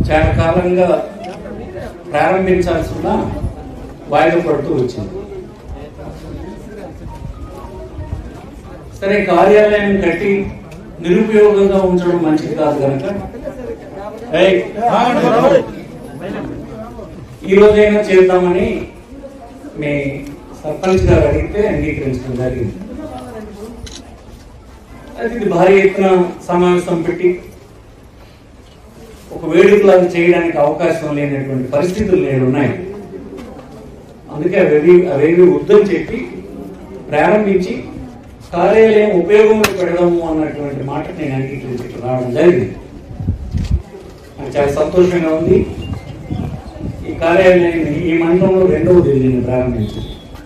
చాలా కాలంగా ప్రారంభించాల్సి ఉన్న వాయిదా పడుతూ వచ్చింది సరే కార్యాలయం కట్టి నిరుపయోగంగా ఉంచడం మంచిది కాదు కనుక ఏయ్, ఈ రోజైనా చేద్దామని మీ సర్పంచ్ గారు అడిగితే అంగీకరించడం జరిగింది అయితే ఇది భారీ ఎత్తున సమావేశం పెట్టి ఒక వేడుకలాగా చేయడానికి అవకాశం లేనటువంటి పరిస్థితులు నేడు ఉన్నాయి అందుకే అవేవి అవేవి వద్దని చెప్పి ప్రారంభించి కార్యాలయం ఉపయోగంలో పెడదాము అన్నటువంటి మాట నేను అంగీకరించి రావడం జరిగింది నాకు చాలా సంతోషంగా ఉంది ఈ కార్యాలయాన్ని ఈ మండలంలో రెండవది నేను ప్రారంభించింది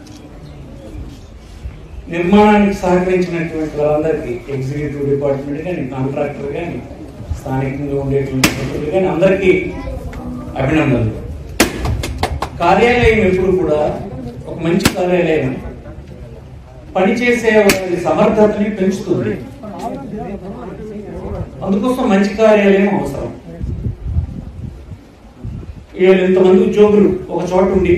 నిర్మాణానికి సహకరించినటువంటి వాళ్ళందరికీ ఎగ్జిక్యూటివ్ డిపార్ట్మెంట్ కానీ కాంట్రాక్టర్ కానీ స్థానికంగా ఉండేటువంటి వ్యక్తులు కానీ అందరికీ అభినందనలు కార్యాలయం ఎప్పుడు కూడా ఒక మంచి కార్యాలయం పనిచేసే వారి సమర్థతని పెంచుతుంది అందుకోసం మంచి కార్యాలయం అవసరం వీళ్ళు ఇంతమంది ఉద్యోగులు ఒక చోట ఉండి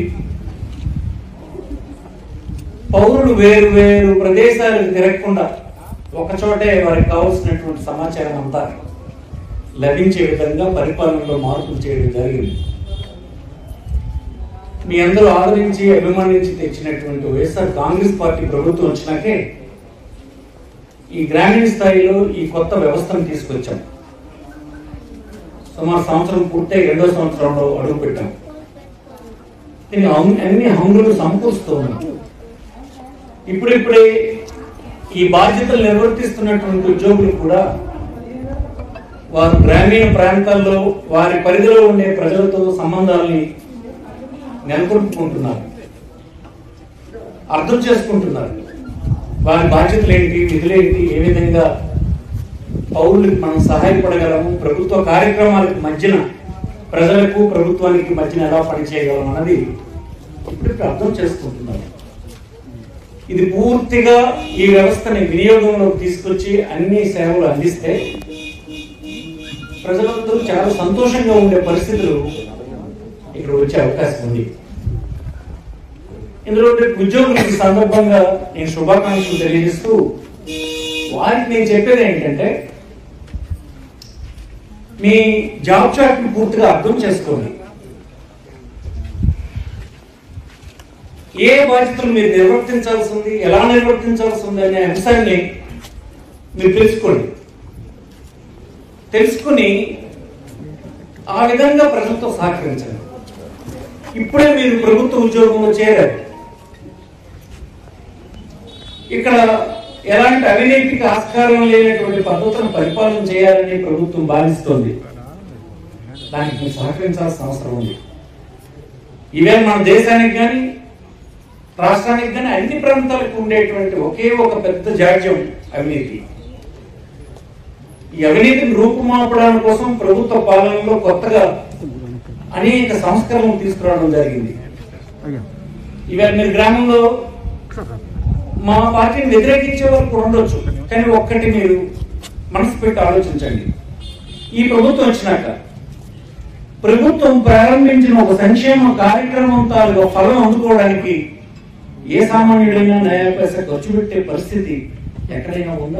పౌరులు వేరు వేరు ప్రదేశాలకు తిరగకుండా ఒక చోటే వారికి కావాల్సినటువంటి సమాచారం అంతా లభించే విధంగా పరిపాలనలో మార్పులు చేయడం జరిగింది మీ అందరూ ఆదరించి అభిమానించి తెచ్చినటువంటి వైఎస్ఆర్ కాంగ్రెస్ పార్టీ ప్రభుత్వం వచ్చినాకే ఈ గ్రామీణ స్థాయిలో ఈ కొత్త వ్యవస్థను తీసుకొచ్చాం సుమారు సంవత్సరం పూర్తయి రెండో సంవత్సరంలో అడుగు పెట్టాం దీని హం- అన్ని హంగులు సమకూరుస్తూ ఉన్నాం ఇప్పుడిప్పుడే ఈ బాధ్యతలు నిర్వర్తిస్తున్నటువంటి ఉద్యోగులు కూడా వారు గ్రామీణ ప్రాంతాల్లో వారి పరిధిలో ఉండే ప్రజలతో సంబంధాలని నెలకొల్పుకుంటున్నారు అర్థం చేసుకుంటున్నారు వారి బాధ్యతలు ఏంటి విధులేంటి ఏ విధంగా పౌరులకు మనం సహాయపడగలము ప్రభుత్వ కార్యక్రమాలకు మధ్యన ప్రజలకు ప్రభుత్వానికి మధ్యన ఎలా పనిచేయగలం అన్నది ఇప్పుడు అర్థం చేసుకుంటున్నారు ఇది పూర్తిగా ఈ వ్యవస్థని వినియోగంలోకి తీసుకొచ్చి అన్ని సేవలు అందిస్తే ప్రజలందరూ చాలా సంతోషంగా ఉండే పరిస్థితులు ఇక్కడ వచ్చే అవకాశం ఉంది ఇందులో రేపు ఉద్యోగులకు ఈ సందర్భంగా నేను శుభాకాంక్షలు తెలియజేస్తూ వారికి నేను చెప్పేది ఏంటంటే మీ జాబ్ చార్ట్ ని పూర్తిగా అర్థం చేసుకోండి ఏ బాధ్యతలు మీరు నిర్వర్తించాల్సి ఉంది ఎలా నిర్వర్తించాల్సి ఉంది అనే అంశాన్ని మీరు తెలుసుకోండి తెలుసుకుని ఆ విధంగా ప్రజలతో సహకరించండి ఇప్పుడే మీరు ప్రభుత్వ ఉద్యోగంలో చేరారు ఇక్కడ ఎలాంటి అవినీతికి ఆస్కారం లేనటువంటి పద్ధతులను పరిపాలన చేయాలని ప్రభుత్వం భావిస్తోంది దానికి మీరు సహకరించాల్సిన అవసరం ఉంది ఇవే మన దేశానికి కానీ రాష్ట్రానికి కానీ అన్ని ప్రాంతాలకు ఉండేటువంటి ఒకే ఒక పెద్ద జాడ్యం అవినీతి ఈ అవినీతిని రూపుమాపడానికి కోసం ప్రభుత్వ పాలనలో కొత్తగా అనేక సంస్కరణలు తీసుకురావడం జరిగింది ఇవాళ మీరు గ్రామంలో మా పార్టీని వ్యతిరేకించే వారు కూడా ఉండొచ్చు కానీ ఒక్కటి మీరు మనసు పెట్టి ఆలోచించండి ఈ ప్రభుత్వం వచ్చినాక ప్రభుత్వం ప్రారంభించిన ఒక సంక్షేమ కార్యక్రమం తాలూకా ఫలం అందుకోవడానికి ఏ సామాన్యుడైనా నయా పైసా ఖర్చు పెట్టే పరిస్థితి ఎక్కడైనా ఉందా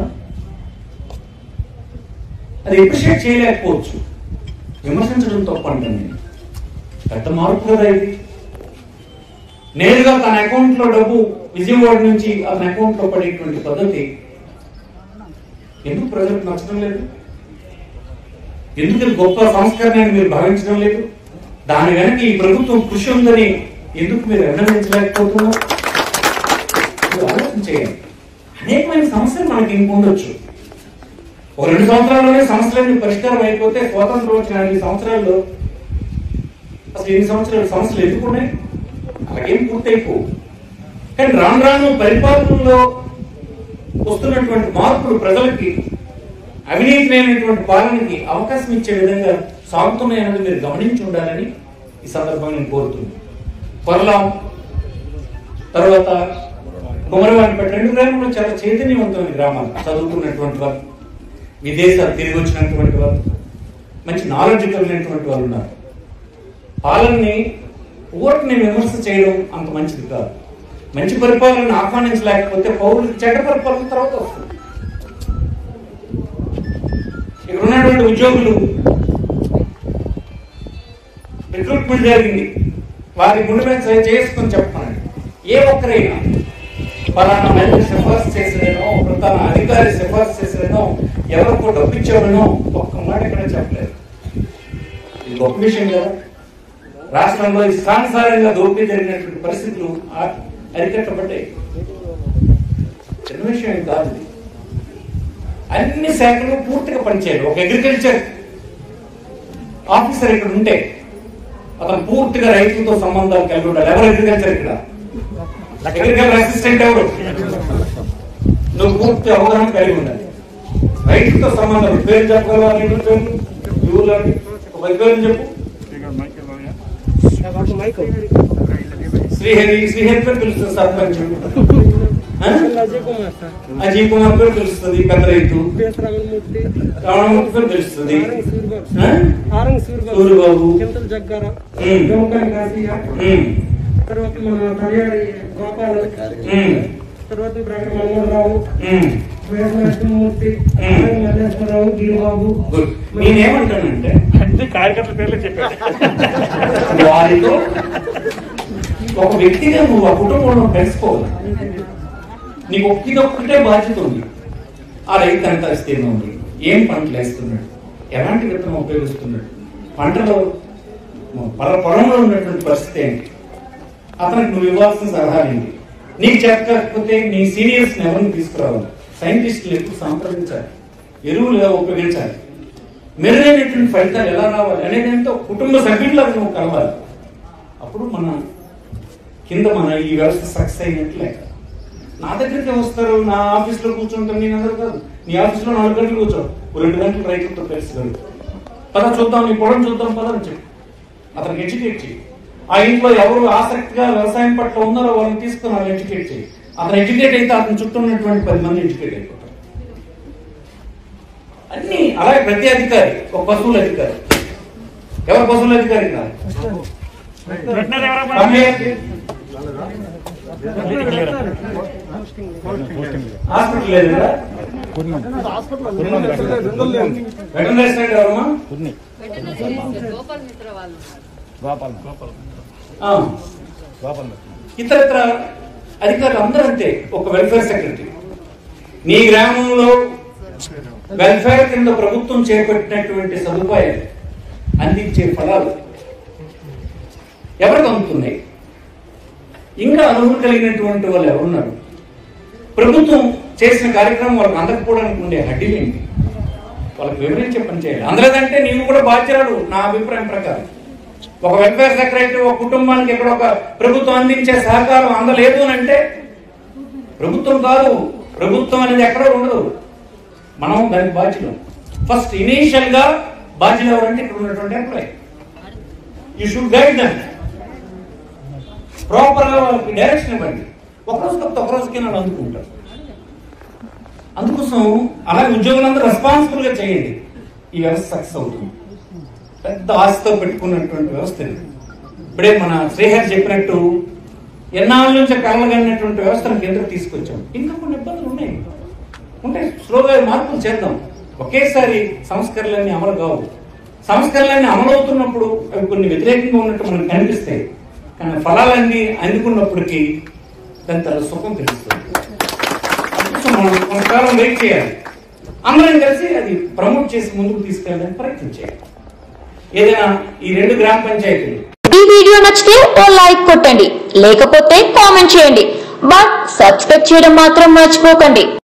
అది అప్రిషియేట్ చేయలేకపోవచ్చు విమర్శించడం తప్పంటాను నేను పెద్ద మార్పు కదా ఇది నేరుగా తన అకౌంట్ లో డబ్బు విజయవాడ నుంచి అతని అకౌంట్ లో పడేటువంటి పద్ధతి ఎందుకు ప్రజలకు నచ్చడం లేదు ఎందుకు ఇది గొప్ప సంస్కరణ అని మీరు భావించడం లేదు దాని వెనక ఈ ప్రభుత్వం కృషి ఉందని ఎందుకు మీరు అభినందించలేకపోతున్నారు మీరు ఆలోచన చేయండి అనేకమైన సమస్యలు మనకి ఇంకొండొచ్చు ఒక రెండు సంవత్సరాల్లోనే సమస్యలన్నీ పరిష్కారం అయిపోతే స్వాతంత్రం వచ్చిన ఐదు సంవత్సరాల్లో అసలు ఎన్ని సంవత్సరాలు సమస్యలు ఎందుకున్నాయి అలాగేం పూర్తయిపోవు కానీ రాను రాను పరిపాలనలో వస్తున్నటువంటి మార్పులు ప్రజలకి అవినీతి లేనటువంటి పాలనకి అవకాశం ఇచ్చే విధంగా సాగుతున్నాయన్నది మీరు గమనించి ఉండాలని ఈ సందర్భంగా నేను కోరుతున్నాను కొరలాం తర్వాత కుమరవాణిపేట రెండు గ్రామాలు చాలా చైతన్యవంతమైన గ్రామాలు చదువుకున్నటువంటి వారు విదేశాలు తిరిగి వచ్చినటువంటి వారు మంచి నాలెడ్జ్ కలిగినటువంటి వాళ్ళు ఉన్నారు పాలనని ఊరిని విమర్శ చేయడం అంత మంచిది కాదు మంచి పరిపాలనను ఆహ్వానించలేకపోతే పౌరులకు చెడ్డ పరిపాలన తర్వాత వస్తుంది ఇక్కడ ఉన్నటువంటి ఉద్యోగులు రిక్రూట్మెంట్ జరిగింది వారి గుండె మీద చే- చేసుకొని చెప్పమనండి ఏ ఒక్కరైనా పలానా మళ్ళీ సిఫార్సు చేసేదనో ప్రధాన అధికారి సిఫార్సు చేసేదనో ఎవరికో డబ్బు ఇచ్చేవాడనో ఒక్క మాట ఇక్కడ చెప్పలేదు ఇది గొప్ప విషయం కదా రాష్ట్రంలో ఇష్టానుసారంగా దోపిడీ జరిగినటువంటి పరిస్థితులు ఆ- అరికట్టబడ్డాయి చిన్న విషయం ఏం కాదు ఇది. అన్ని శాఖలు పూర్తిగా పనిచేయాలి ఒక అగ్రికల్చర్ ఆఫీసర్ ఇక్కడ ఉంటే అతను పూర్తిగా రైతులతో సంబంధాలు కలిగి ఉండాలి ఎవరు అగ్రికల్చర్ ఇక్కడ అగ్రికల్చర్ అసిస్టెంట్ ఎవరు నువ్వు పూర్తి అవగాహన కలిగి ఉండాలి రైతులతో సంబంధం పేరు చెప్పగలవా నీకు పేరు ఈ ఊర్లో ఒక పది పేర్లు చెప్పు శ్రీహరి శ్రీహరి పేరు తెలుస్తుంది సర్పంచ్ ఆ? అజయ్ కుమార్ పేరు తెలుస్తుంది పెద్ద రైతు రావణమూర్తి పేరు తెలుస్తుంది ఆ? సూరిబాబు చింతల జగ్గారా ఉమ్. గమకాని కాశీయ ఉమ్, తర్వాత మన కళ్యాణి గోపాల్ ఉమ్, తర్వాత ప్రకటన మన్మోహనరావు ఉమ్. వేసనరసింహమూర్తి ఉమ్. మల్లేశ్వరరావు గిరిబాబు గుడ్. నేనేమంటానంటే అన్ని కార్యకర్తల పేర్లే చెప్పాడు వారితో ఒక వ్యక్తిగా నువ్వు ఆ కుటుంబంలో కలిసిపోవాలి నీకు ఒక్కటే బాధ్యత ఉంది ఆ రైతు ఎంత విస్తీర్ణం ఉంది ఏం పంటలు వేస్తున్నాడు ఎలాంటి విత్తనం ఉపయోగిస్తున్నాడు పంటలో పొల పొలంలో ఉన్నటువంటి పరిస్థితి ఏంటి అతనికి నువ్వు ఇవ్వాల్సిన సలహా ఏంటి నీకు చెప్పకపోతే నీ సీనియర్స్ ఎవరిని తీసుకురావాలి సైంటిస్టులు ఎక్కువ సంప్రదించాలి ఎరువులు ఎలా ఉపయోగించాలి మెరుగైనటువంటి ఫలితాలు ఎలా రావాలి అనేది ఏంటో కుటుంబ సభ్యుల్లాగా నువ్వు కలవాలి అప్పుడు మన కింద మన ఈ వ్యవస్థ సక్సెస్ అయినట్లు లెక్క నా దగ్గరికి వస్తారు నా ఆఫీస్లో కూర్చుంటాను నేను అందరూ కాదు నీ ఆఫీస్లో నాలుగు గంటలు కూర్చో ఓ రెండు గంటలు రైతులతో కలిసి గడుపు పద చూద్దాం నీ పొలం చూద్దాం పద అని చెప్పి అతనికి ఎడ్యుకేట్ చేయి ఆ ఇంట్లో ఎవరు ఆసక్తిగా వ్యవసాయం పట్ల ఉన్నారో వాళ్ళని తీసుకుని వాళ్ళని ఎడ్యుకేట్ చేయి అతను ఎడ్యుకేట్ అయితే అతని చుట్టూ ఉన్నటువంటి పది మంది ఎడ్యుకేట్ అయిపోతారు అన్ని అలాగే ప్రతి అధికారి ఒక పశువుల అధికారి ఎవరు పశువుల అధికారి కాదు వెంటనే ఎవరో మన- రమ్య, హాస్పిటల్ లేదు కదా వెటనరీ సైడ్ ఎవరమ్మా గోపాల్ మిత్ర వాళ్ళు ఆ. ఇతర ఇతర అధికారులు అందరూ అంతే ఒక వెల్ఫేర్ సెక్రటరీ నీ గ్రామంలో వెల్ఫేర్ కింద ప్రభుత్వం చేపట్టినటువంటి సదుపాయాలు అందించే ఫలాలు ఎవరికి అందుతున్నాయి ఇంకా అనుభవం కలిగినటువంటి వాళ్ళు ఎవరున్నారు ప్రభుత్వం చేసిన కార్యక్రమం వాళ్ళకి అందకపోవడానికి ఉండే హడ్డీలు ఏంటి వాళ్ళకి వివరించే పని చేయాలి అందలేదంటే నీవు కూడా బాధ్యురాలు నా అభిప్రాయం ప్రకారం ఒక వెల్ఫేర్ సెక్రటరీ ఒక కుటుంబానికి ఇక్కడ ఒక ప్రభుత్వం అందించే సహకారం అందలేదు అని అంటే ప్రభుత్వం కాదు ప్రభుత్వం అనేది ఎక్కడో ఉండదు మనం దానికి బాధ్యులు ఫస్ట్ ఇనీషియల్ గా బాధ్యులు ఎవరంటే ఇక్కడ ఉన్నటువంటి employ you should guide them proper గా వాళ్ళకి డైరెక్షన్ ఇవ్వండి ఒక రోజు తప్ప ఒక రోజుకి నన్ను అందుకుంటారు అందుకోసం అలాగే ఉద్యోగులందరూ రెస్పాన్సిబుల్ గా చేయండి ఈ వ్యవస్థ సక్సెస్ అవుతుంది పెద్ద ఆశతో పెట్టుకున్నటువంటి వ్యవస్థ ఇది ఇప్పుడే మన శ్రీహరి చెప్పినట్టు ఎన్నాళ్ళ నుంచి కలగలిగినటువంటి వ్యవస్థను కిందకు తీసుకొచ్చాం ఇంకా కొన్ని ఇబ్బందులు ఉన్నాయి ఉంటాయి స్లోగా మార్పులు చేద్దాం ఒకేసారి సంస్కరణలన్నీ అమలు కావు సంస్కరణలన్నీ అమలు అవుతున్నప్పుడు అవి కొన్ని వ్యతిరేకంగా ఉన్నట్టు మనకు కనిపిస్తాయి కానీ ఫలాలన్నీ అందుకున్నప్పటికీ దాని తన సుఖం తెలుస్తుంది అందుకోసం మనం కొంతకాలం వెయిట్ చేయాలి అందరం కలిసి అది ప్రమోట్ చేసి ముందుకు తీసుకెళ్ళడానికి ప్రయత్నం చేయాలి ఏదైనా ఈ రెండు గ్రామ పంచాయతీలు ఈ వీడియో నచ్చితే ఓ లైక్ కొట్టండి లేకపోతే కామెంట్ చేయండి బట్ సబ్స్క్రైబ్ చేయడం మాత్రం మర్చిపోకండి